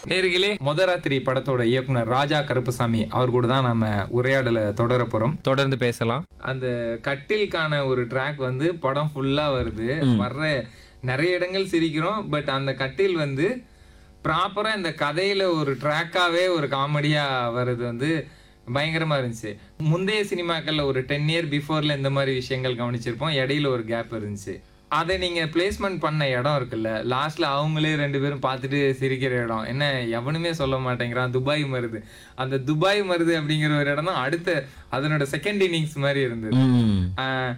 நேர்களே முதராத்திரி படத்தோட இயக்குனர் ராஜா கருப்புசாமி அவர் கூட தான் நம்ம உரையாடலை தொடர போறோம் தொடர்ந்து பேசலாம் அந்த கட்டிலுக்கான ஒரு ட்ராக் வந்து படம் ஃபுல்லா வருது வர்ற நிறைய இடங்கள் சிரிக்கிறோம் பட் அந்த கட்டில் வந்து ப்ராப்பரா இந்த கதையில ஒரு ட்ராக்காவே ஒரு காமெடியா வர்றது வந்து பயங்கரமா இருந்துச்சு முந்தைய சினிமாக்கள்ல ஒரு டென் இயர் பிஃபோர்ல இந்த மாதிரி விஷயங்கள் கவனிச்சிருப்போம் இடையில ஒரு கேப் இருந்துச்சு அதை நீங்க பிளேஸ்மெண்ட் பண்ண இடம் இருக்குல்ல லாஸ்ட்ல அவங்களே ரெண்டு பேரும் பார்த்துட்டு சிரிக்கிற இடம் என்ன எவனுமே சொல்ல மாட்டேங்கிறான் துபாய் மருது அந்த துபாய் மருது அப்படிங்கிற ஒரு இடம் தான் அடுத்த அதனோட செகண்ட் இன்னிங்ஸ் மாதிரி இருந்தது ம் ஆஹ்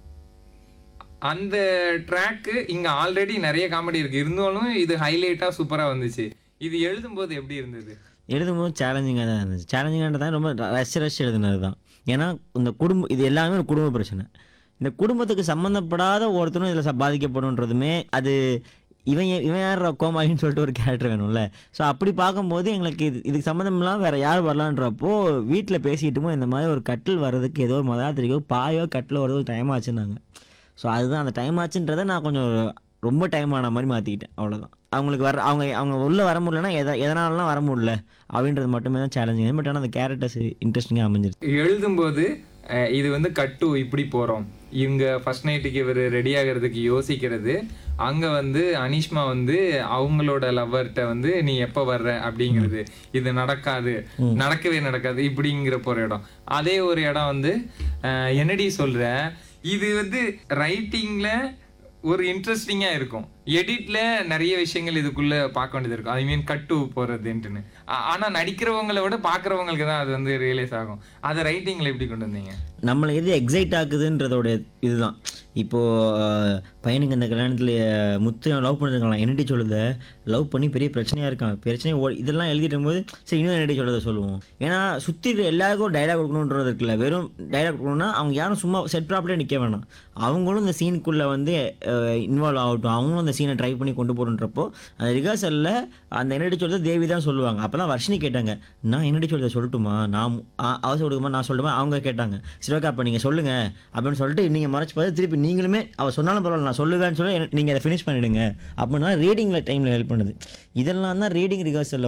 அந்த ட்ராக்கு இங்க ஆல்ரெடி நிறைய காமெடி இருக்கு இருந்தாலும் இது ஹைலைட்டா சூப்பரா வந்துச்சு இது எழுதும்போது எப்படி இருந்தது எழுதும்போது சேலஞ்சிங்காக தான் இருந்துச்சு சேலஞ்சிங்காக தான் ரொம்ப ரஷ் ரஷ் எழுதுனது தான் ஏன்னா இந்த குடும்பம் இது எல்லாமே ஒரு குடும்ப பிரச்சனை இந்த குடும்பத்துக்கு சம்மந்தப்படாத ஒருத்தரும் இதில் பாதிக்கப்படும்ன்றதுமே அது இவன் ஏ- இவன் யார் கோமாளின்னு சொல்லிட்டு ஒரு கேரக்டர் வேணும்ல ஸோ அப்படி பார்க்கும்போது எங்களுக்கு இது இதுக்கு சம்மந்தம்லாம் வேறு யார் வரலான்றப்போ வீட்டில் பேசிக்கிட்டுமோ இந்த மாதிரி ஒரு கட்டில் வர்றதுக்கு ஏதோ ஒரு மதாத்திரிக்கோ பாயோ கட்டில் வரது டைம் ஆச்சுன்னாங்க ஸோ அதுதான் அந்த டைம் ஆச்சுன்றதை நான் கொஞ்சம் ரொம்ப டைம் ஆன மாதிரி மாற்றிக்கிட்டேன் அவ்வளோதான் அவங்களுக்கு வர அவங்க அவங்க உள்ளே வர முடியலன்னா எதை எதனாலலாம் வர முடியல அப்படின்றது மட்டுமே தான் சேலஞ்சிங் பட் ஆனால் அந்த கேரக்டர்ஸ் இன்ட்ரெஸ்டிங்காக அமைஞ்சிருக்கு எழுதும்போது அஹ் இது வந்து கட்டு இப்படி போறோம் இவங்க ஃபர்ஸ்ட் நைட்டுக்கு இவர் ரெடி ஆகிறதுக்கு யோசிக்கிறது அங்க வந்து அனிஷ்மா வந்து அவங்களோட லவ்வர்கிட்ட வந்து நீ எப்ப வர்ற அப்படிங்கிறது இது நடக்காது நடக்கவே நடக்காது இப்படிங்கிற போற இடம் அதே ஒரு இடம் வந்து அஹ் என்னடி சொல்ற இது வந்து ரைட்டிங்ல ஒரு இன்ட்ரெஸ்டிங்கா இருக்கும் எடிட்ல நிறைய விஷயங்கள் இதுக்குள்ள பார்க்க வேண்டியது இருக்கும் ஐ மீன் கட்டு போறதுன்ட்டுன்னு ஆ- ஆனா நடிக்கிறவங்களை விட பாக்குறவங்களுக்கு தான் அது வந்து ரியலைஸ் ஆகும் அதை ரைட்டிங்ல எப்படி கொண்டு வந்தீங்க நம்மளை எது எக்ஸைட் ஆக்குதுன்றதோட இதுதான் இப்போது பையனுக்கு இந்த கல்யாணத்தில் முத்து லவ் பண்ணிருக்கலாம் என்னடி சொல்லுத லவ் பண்ணி பெரிய பிரச்சனையாக இருக்கான் பிரச்சனை ஓ இதெல்லாம் எழுதிட்டு போது சரி இன்னும் என்னடி சொல்லுத சொல்லுவோம் ஏன்னா சுற்றி எல்லாருக்கும் டைலாக் கொடுக்கணுன்றது இருக்குல்ல வெறும் டைலாக் கொடுக்கணும்னா அவங்க யாரும் சும்மா செட் ப்ராப்பர்ட்டியாக நிற்க வேணாம் அவங்களும் இந்த சீனுக்குள்ளே வந்து இன்வால்வ் ஆகட்டும் அவங்களும் அந்த சீனை ட்ரை பண்ணி கொண்டு போகிறன்றப்போ அந்த ரிஹர்சலில் அந்த என்னடி சொல்லுறது தேவி தான் சொல்லுவாங்க அப்போ தான் வர்ஷினி கேட்டாங்க நான் என்னடி சொல்லுறத சொல்லட்டுமா நான் ஆ- அவசரம் கொடுக்குமா நான் சொல்லட்டுமா அவங்க கேட்டாங்க சரி ஓகே அப்போ நீங்கள் சொல்லுங்கள் அப்படின்னு சொல்லிட்டு நீங்கள் மறைச்சு பார்த்து திருப்பி நீங்களுமே அவள் சொன்னாலும் பரவாயில்ல நான் சொல்லுவேன்னு சொல்லி நீங்கள் அதை ஃபினிஷ் பண்ணிடுங்க அப்படின்னா ரீடிங்கில் டைமில் ஹெல்ப் பண்ணுது இதெல்லாம் தான் ரீடிங் ரிஹர்சலில்